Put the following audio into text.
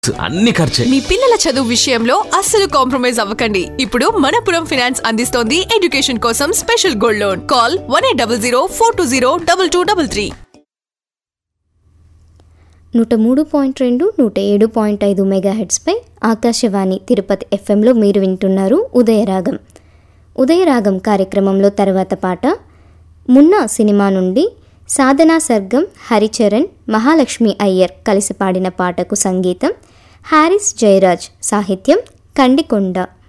అన్ని ఖర్చే మీ పిల్లల చదువు విషయంలో అస్సలు కాంప్రమైజ్ అవ్వకండి ఇప్పుడు మనపురం ఫైనాన్స్ అందిస్తోంది ఎడ్యుకేషన్ కోసం special gold loan call one eight double zero four two zero double two double three నూట మూడు పాయింట్ రెండు నూట ఏడు పాయింట్ ఐదు మెగాహెడ్స్పై ఆకాశవాణి తిరుపతి ఎఫ్ఎంలో మీరు వింటున్నారు ఉదయరాగం ఉదయరాగం కార్యక్రమంలో తర్వాత పాట మున్నా సినిమా నుండి సాధనా సర్గం హరిచరణ్ మహాలక్ష్మి అయ్యర్ కలిసి పాడిన పాటకు సంగీతం హారిస్ జయరాజ్ సాహిత్యం కండికొండ